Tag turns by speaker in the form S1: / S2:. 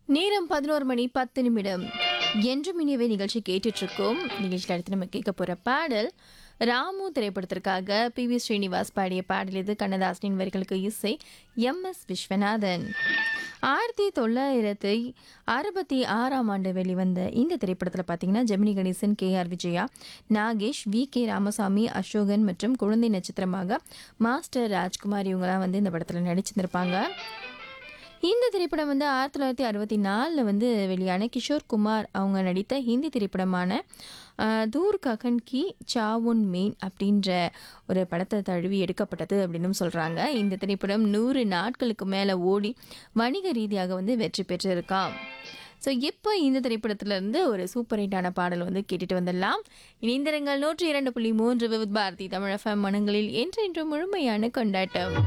S1: நேரம் பதினோரு மணி பத்து நிமிடம் என்றும் இனியவே நிகழ்ச்சி கேட்டுட்டு இருக்கோம் நிகழ்ச்சியில் அடுத்து நம்ம கேட்க போற பாடல் ராமு திரைப்படத்திற்காக பி வி ஸ்ரீனிவாஸ் பாடிய பாடல் இது கண்ணதாசனின் வரிகளுக்கு இசை எம் எஸ் விஸ்வநாதன் ஆயிரத்தி தொள்ளாயிரத்தி அறுபத்தி ஆறாம் ஆண்டு வெளிவந்த இந்த திரைப்படத்தில் பார்த்தீங்கன்னா Gemini Ganesan K R Vijaya Nagesh V K Ramasamy Ashokan மற்றும் குழந்தை நட்சத்திரமாக மாஸ்டர் ராஜ்குமார் இவங்கெல்லாம் வந்து இந்த படத்தில் நடிச்சிருந்திருப்பாங்க இந்த திரைப்படம் வந்து ஆயிரத்தி தொள்ளாயிரத்தி அறுபத்தி நாலில் வந்து வெளியான கிஷோர் குமார் அவங்க நடித்த ஹிந்தி திரைப்படமான அஹ், தூர் ககன் கி சாவுன் மெயின் அப்படின்ற ஒரு படத்தை தழுவி எடுக்கப்பட்டது அப்படின்னு சொல்கிறாங்க இந்த திரைப்படம் நூறு நாட்களுக்கு மேலே ஓடி வணிக ரீதியாக வந்து வெற்றி பெற்றிருக்காம் ஸோ இப்போ இந்த திரைப்படத்திலிருந்து ஒரு சூப்பர் ஹிட்டான பாடல் வந்து கேட்டுட்டு வந்துடலாம் இணைந்திரங்கள் நூற்றி இரண்டு புள்ளி மூன்று விவித் பாரதி தமிழ் எஃப்எம் மனங்களில் என்றென்றும் முழுமையான கொண்டாட்டம்